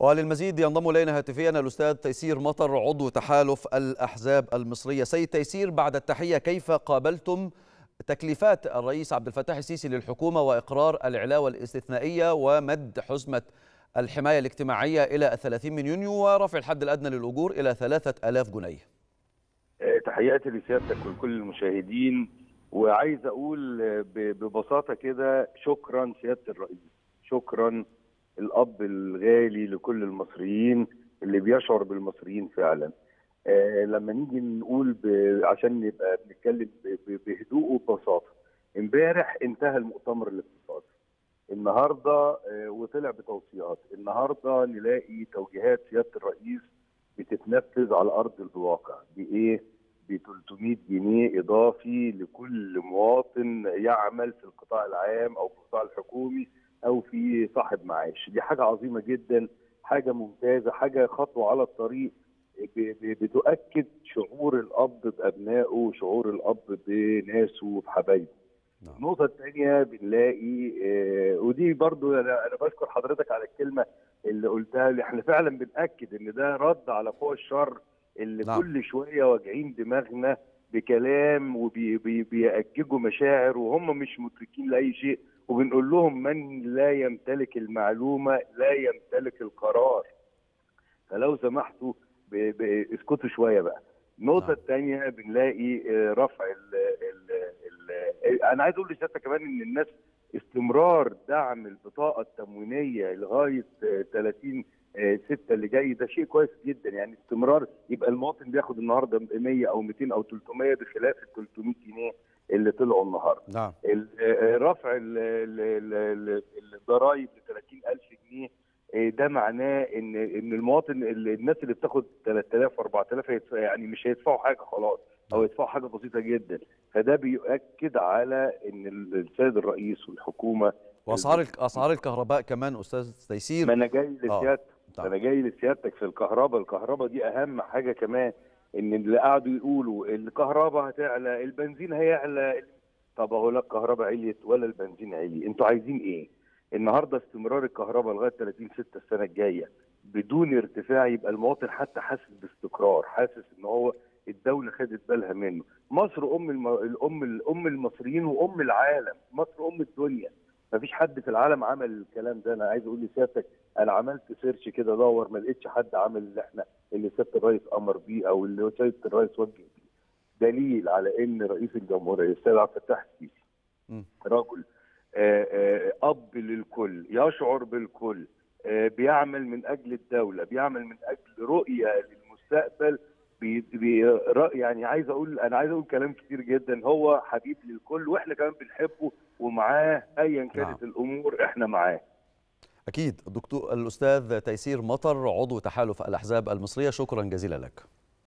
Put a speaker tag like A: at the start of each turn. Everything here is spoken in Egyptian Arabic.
A: وللمزيد ينضم الينا هاتفيا الاستاذ تيسير مطر عضو تحالف الاحزاب المصريه سيد تيسير بعد التحيه كيف قابلتم تكليفات الرئيس عبد الفتاح السيسي للحكومه واقرار العلاوه الاستثنائيه ومد حزمه الحمايه الاجتماعيه الى 30 من يونيو ورفع الحد الادنى للاجور الى 3000 جنيه
B: تحياتي لسيادتك ولكل المشاهدين وعايز اقول ببساطه كده شكرا سياده الرئيس شكرا الاب الغالي لكل المصريين اللي بيشعر بالمصريين فعلا آه لما نيجي نقول ب... عشان نبقى بنتكلم ب... بهدوء وببساطه امبارح انتهى المؤتمر الاقتصادي النهارده آه وطلع بتوصيات النهارده نلاقي توجيهات سياده الرئيس بتتنفذ على ارض الواقع بايه ب 300 جنيه اضافي لكل مواطن يعمل في القطاع العام او في القطاع الحكومي او في صاحب معاش دي حاجه عظيمه جدا حاجه ممتازه حاجه خطوه على الطريق بتؤكد شعور الاب بابنائه شعور الاب بناسه وبحبايبه نعم. النقطه الثانيه بنلاقي آه ودي برضو انا انا بشكر حضرتك على الكلمه اللي قلتها اللي احنا فعلا بناكد ان ده رد على فوق الشر اللي نعم. كل شويه واجعين دماغنا بكلام وبيأججوا مشاعر وهم مش مدركين لاي شيء وبنقول لهم من لا يمتلك المعلومه لا يمتلك القرار فلو سمحتوا اسكتوا شويه بقى النقطه نعم. الثانيه بنلاقي رفع ال ال ال انا عايز اقول لسيادتك كمان ان الناس استمرار دعم البطاقه التموينيه لغايه 30 6 اللي جاي ده شيء كويس جدا يعني استمرار يبقى المواطن بياخد النهارده 100 او 200 او 300 بخلاف ال 300 جنيه اللي طلعوا النهارده.
A: نعم.
B: رفع الضرايب ل 30000 جنيه ده معناه ان ان المواطن الناس اللي بتاخد 3000 4000 يعني مش هيدفعوا حاجه خلاص او يدفعوا حاجه بسيطه جدا فده بيؤكد على ان السيد الرئيس والحكومه
A: واسعار اسعار الكهرباء كمان استاذ تيسير
B: ما انا جاي لسيادتك آه. انا جاي لسيادتك في الكهرباء الكهرباء دي اهم حاجه كمان ان اللي قعدوا يقولوا الكهرباء هتعلى البنزين هيعلى طب اقول لك الكهرباء عليت ولا البنزين علي انتوا عايزين ايه النهارده استمرار الكهرباء لغايه 30 6 السنه الجايه بدون ارتفاع يبقى المواطن حتى حاسس باستقرار حاسس ان هو الدوله خدت بالها منه مصر ام الم... الام الام المصريين وام العالم مصر ام الدنيا مفيش حد في العالم عمل الكلام ده انا عايز اقول لسيادتك انا عملت سيرش كده دور ما لقيتش حد عامل اللي احنا اللي سياده الرئيس امر بيه او اللي سياده الرئيس وجه بيه دليل على ان رئيس الجمهوريه السيد عبد الفتاح السيسي رجل آآ آآ اب للكل يشعر بالكل بيعمل من اجل الدوله بيعمل من اجل رؤيه للمستقبل بي بي يعني عايز اقول انا عايز اقول كلام كتير جدا هو حبيب للكل واحنا كمان بنحبه ومعاه ايا كانت نعم. الامور احنا معاه
A: اكيد الدكتور الاستاذ تيسير مطر عضو تحالف الاحزاب المصريه شكرا جزيلا لك